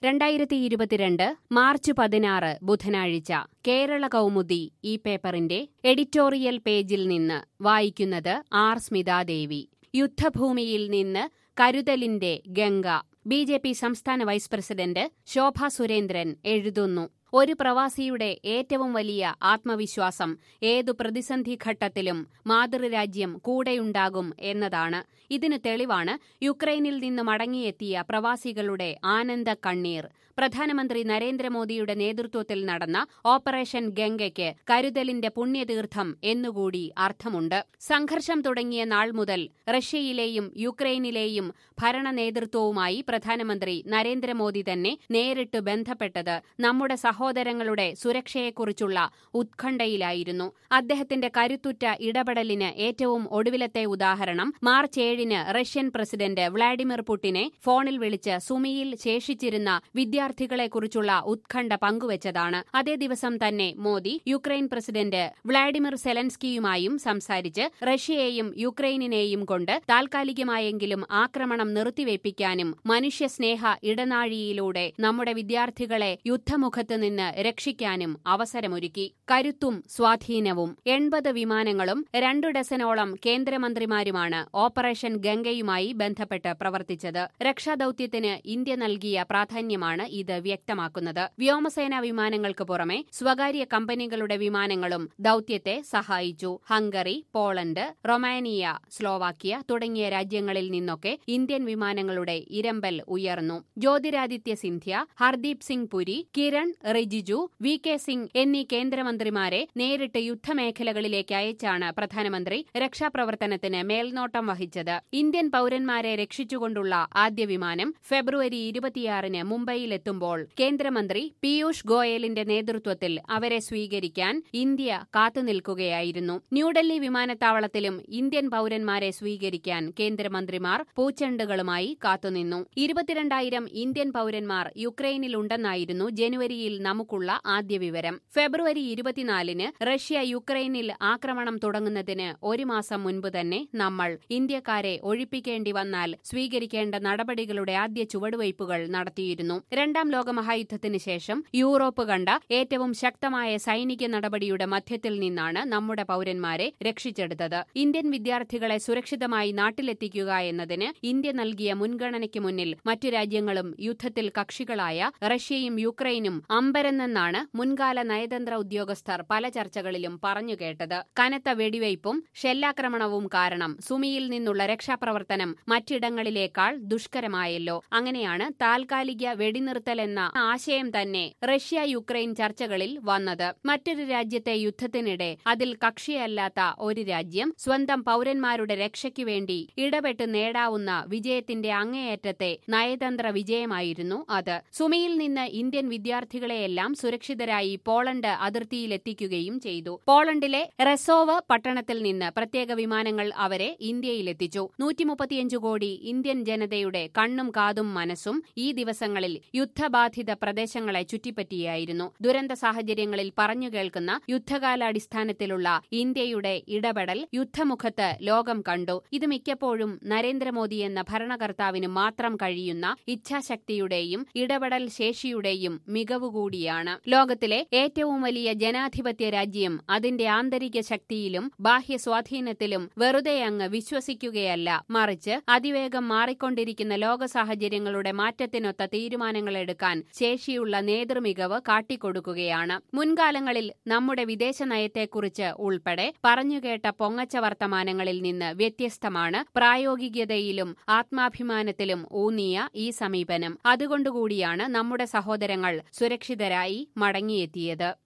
രണ്ടായിരത്തി ഇരുപത്തിരണ്ട് മാർച്ച് പതിനാറ് ബുധനാഴ്ച കേരള കൗമുദി ഈ പേപ്പറിന്റെ എഡിറ്റോറിയൽ പേജിൽ നിന്ന് വായിക്കുന്നത് ആർ സ്മിതാദേവി യുദ്ധഭൂമിയിൽ നിന്ന് കരുതലിന്റെ ഗംഗ ബി ജെ പി സംസ്ഥാന വൈസ് പ്രസിഡന്റ് ശോഭ സുരേന്ദ്രൻ എഴുതുന്നു ഒരു പ്രവാസിയുടെ ഏറ്റവും വലിയ ആത്മവിശ്വാസം ഏതു പ്രതിസന്ധി ഘട്ടത്തിലും മാതൃരാജ്യം കൂടെയുണ്ടാകും എന്നതാണ് ഇതിനു തെളിവാണ് യുക്രൈനിൽ നിന്ന് മടങ്ങിയെത്തിയ പ്രവാസികളുടെ ആനന്ദ കണ്ണീർ പ്രധാനമന്ത്രി നരേന്ദ്രമോദിയുടെ നേതൃത്വത്തിൽ നടന്ന ഓപ്പറേഷൻ ഗംഗയ്ക്ക് കരുതലിന്റെ പുണ്യതീർത്ഥം എന്നുകൂടി അർത്ഥമുണ്ട് സംഘർഷം തുടങ്ങിയ നാൾ മുതൽ റഷ്യയിലെയും യുക്രൈനിലെയും ഭരണ നേതൃത്വവുമായി പ്രധാനമന്ത്രി നരേന്ദ്രമോദി തന്നെ നേരിട്ട് ബന്ധപ്പെട്ടത് നമ്മുടെ സഹോദരങ്ങളുടെ സുരക്ഷയെക്കുറിച്ചുള്ള ഉത്കണ്ഠയിലായിരുന്നു അദ്ദേഹത്തിന്റെ കരുത്തുറ്റ ഇടപെടലിന് ഏറ്റവും ഒടുവിലത്തെ ഉദാഹരണം മാർച്ച് ഏഴിന് റഷ്യൻ പ്രസിഡന്റ് വ്ളാഡിമിർ പുടിനെ ഫോണിൽ വിളിച്ച് സുമിയിൽ ശേഷിച്ചിരുന്ന വിദ്യാർത്ഥികളെക്കുറിച്ചുള്ള ഉത്കണ്ഠ പങ്കുവച്ചതാണ് അതേ ദിവസം തന്നെ മോദി യുക്രൈൻ പ്രസിഡന്റ് വ്ളാഡിമിർ സെലൻസ്കിയുമായും സംസാരിച്ച് റഷ്യയെയും യുക്രൈനിനെയും കൊണ്ട് താൽക്കാലികമായെങ്കിലും ആക്രമണം നിർത്തിവെപ്പിക്കാനും മനുഷ്യസ്നേഹ ഇടനാഴിയിലൂടെ നമ്മുടെ വിദ്യാർത്ഥികളെ യുദ്ധമുഖത്ത് നിന്ന് രക്ഷിക്കാനും അവസരമൊരുക്കി കരുത്തും സ്വാധീനവും എൺപത് വിമാനങ്ങളും രണ്ടു ഡസനോളം കേന്ദ്രമന്ത്രിമാരുമാണ് ഓപ്പറേഷൻ ഗംഗയുമായി ബന്ധപ്പെട്ട് പ്രവർത്തിച്ചത് രക്ഷാദൌത്യത്തിന് ഇന്ത്യ നൽകിയ പ്രാധാന്യമാണ് ഇത് വ്യക്തമാക്കുന്നത് വ്യോമസേനാ വിമാനങ്ങൾക്ക് പുറമെ സ്വകാര്യ കമ്പനികളുടെ വിമാനങ്ങളും ദൌത്യത്തെ സഹായിച്ചു ഹംഗറി പോളണ്ട് റൊമാനിയ സ്ലോവാക്യ തുടങ്ങിയ രാജ്യങ്ങളിൽ നിന്നൊക്കെ ഇന്ത്യൻ വിമാനങ്ങളുടെ ഇരമ്പൽ ഉയർന്നു ജ്യോതിരാദിത്യ സിന്ധ്യ ഹർദീപ് സിംഗ് പുരി കിരൺ റിജിജു വി കെ സിംഗ് എന്നീ കേന്ദ്രമന്ത്രിമാരെ നേരിട്ട് യുദ്ധമേഖലകളിലേക്ക് അയച്ചാണ് പ്രധാനമന്ത്രി രക്ഷാപ്രവർത്തനത്തിന് മേൽനോട്ടം വഹിച്ചത് ഇന്ത്യൻ പൌരന്മാരെ രക്ഷിച്ചുകൊണ്ടുള്ള ആദ്യ വിമാനം ഫെബ്രുവരി ഇരുപത്തിയാറിന് മുംബൈയിലെത്തുമ്പോൾ കേന്ദ്രമന്ത്രി പീയൂഷ് ഗോയലിന്റെ നേതൃത്വത്തിൽ അവരെ സ്വീകരിക്കാൻ ഇന്ത്യ കാത്തുനിൽക്കുകയായിരുന്നു ന്യൂഡൽഹി വിമാനത്താവളത്തിലും ഇന്ത്യൻ പൌരന്മാരെ സ്വീകരിക്കാൻ കേന്ദ്രമന്ത്രിമാർ പൂച്ചെണ്ടുകളുമായി കാത്തുനിന്നു ഇരുപത്തിരണ്ടായിരം ഇന്ത്യൻ പൌരന്മാർ യുക്രൈനിലുണ്ടെന്നായിരുന്നു ജനുവരിയിൽ നമുക്കുള്ള ആദ്യ വിവരം ഫെബ്രുവരി ഇരുപത്തിനാലിന് റഷ്യ യുക്രൈനിൽ ആക്രമണം തുടങ്ങുന്നതിന് ഒരു മാസം മുൻപ് തന്നെ നമ്മൾ ഇന്ത്യക്കാരെ ഒഴിപ്പിക്കേണ്ടി വന്നാൽ സ്വീകരിക്കേണ്ട നടപടികളുടെ ആദ്യ ചുവടുവയ്പുകൾ നടത്തിയിരുന്നു രണ്ടാം ലോകമഹായുദ്ധത്തിന് ശേഷം യൂറോപ്പ് കണ്ട ഏറ്റവും ശക്തമായ സൈനിക നടപടിയുടെ മധ്യത്തിൽ നിന്നാണ് നമ്മുടെ പൌരന്മാരെ രക്ഷിച്ചെടുത്തത് ഇന്ത്യൻ വിദ്യാർത്ഥികളെ സുരക്ഷിതമായി നാട്ടിലെത്തിക്കുക എന്നതിന് ഇന്ത്യ നൽകിയ മുൻഗണനയ്ക്ക് മുന്നിൽ മറ്റു രാജ്യങ്ങളും യുദ്ധത്തിൽ കക്ഷികളായ റഷ്യയും യുക്രൈനും അമ്പരന്നെന്നാണ് മുൻകാല നയതന്ത്ര ഉദ്യോഗസ്ഥർ പല ചർച്ചകളിലും പറഞ്ഞുകേട്ടത് കനത്ത വെടിവയ്പും ഷെല്ലാക്രമണവും കാരണം സുമിയിൽ നിന്നുള്ള രക്ഷാപ്രവർത്തനം മറ്റിടങ്ങളിലേക്കാൾ ദുഷ്കരമായല്ലോ അങ്ങനെയാണ് താൽക്കാലിക വെടിനിർത്തൽ എന്ന ആശയം തന്നെ റഷ്യ യുക്രൈൻ ചർച്ചകളിൽ വന്നത് മറ്റൊരു രാജ്യത്തെ യുദ്ധത്തിനിടെ അതിൽ കക്ഷിയല്ലാത്ത ഒരു രാജ്യം സ്വന്തം പൌരന്മാരുടെ രക്ഷയ്ക്കു വേണ്ടി ഇടപെട്ട് നേടാവുന്ന വിജയത്തിന്റെ അങ്ങേയറ്റത്തെ നയതന്ത്ര വിജയമായിരുന്നു അത് സുമിയിൽ നിന്ന് ഇന്ത്യൻ വിദ്യാർത്ഥികളെയെല്ലാം സുരക്ഷിതരായി പോളണ്ട് അതിർത്തിയിലെത്തിക്കുകയും ചെയ്തു പോളണ്ടിലെ റെസോവ് പട്ടണത്തിൽ നിന്ന് പ്രത്യേക വിമാനങ്ങൾ അവരെ ഇന്ത്യയിലെത്തിച്ചു നൂറ്റിമുപ്പത്തിയഞ്ചു കോടി ഇന്ത്യൻ ജനതയുടെ കണ്ണും കാതും മനസ്സും ഈ ദിവസങ്ങളിൽ യുദ്ധബാധിത പ്രദേശങ്ങളെ ചുറ്റിപ്പറ്റിയായിരുന്നു ദുരന്ത സാഹചര്യങ്ങളിൽ പറഞ്ഞു കേൾക്കുന്ന യുദ്ധകാലാടിസ്ഥാനത്തിലുള്ള ഇന്ത്യയുടെ ഇടപെടൽ യുദ്ധമുഖത്ത് ലോകം കണ്ടു ഇത് മിക്കപ്പോഴും നരേന്ദ്രമോദി എന്ന ഭരണകർത്താവിന് മാത്രം കഴിയുന്ന ഇച്ഛാശക്തിയുടെയും ഇടപെടൽ ശേഷിയുടെയും മികവുകൂടിയാണ് ലോകത്തിലെ ഏറ്റവും വലിയ ജനാധിപത്യ രാജ്യം അതിന്റെ ആന്തരിക ശക്തിയിലും ബാഹ്യ സ്വാധീനത്തിലും വെറുതെ അങ്ങ് വിശ്വസിക്കുകയല്ല മറിച്ച് അതിവേഗം മാറിക്കൊണ്ടിരിക്കുന്ന ലോക സാഹചര്യങ്ങളുടെ മാറ്റത്തിനൊത്ത തീരുമാനങ്ങൾ എടുക്കാൻ ശേഷിയുള്ള നേതൃമികവ് കാട്ടിക്കൊടുക്കുകയാണ് മുൻകാലങ്ങളിൽ നമ്മുടെ വിദേശ നയത്തെക്കുറിച്ച് ഉൾപ്പെടെ പറഞ്ഞുകേട്ട പൊങ്ങച്ച വർത്തമാനങ്ങളിൽ നിന്ന് വ്യത്യസ്തമാണ് പ്രായോഗികതയിലും ആത്മാഭിമാനത്തിലും ഊന്നിയ ഈ സമീപനം അതുകൊണ്ടുകൂടിയാണ് നമ്മുടെ സഹോദരങ്ങൾ സുരക്ഷിതരായി മടങ്ങിയെത്തിയത്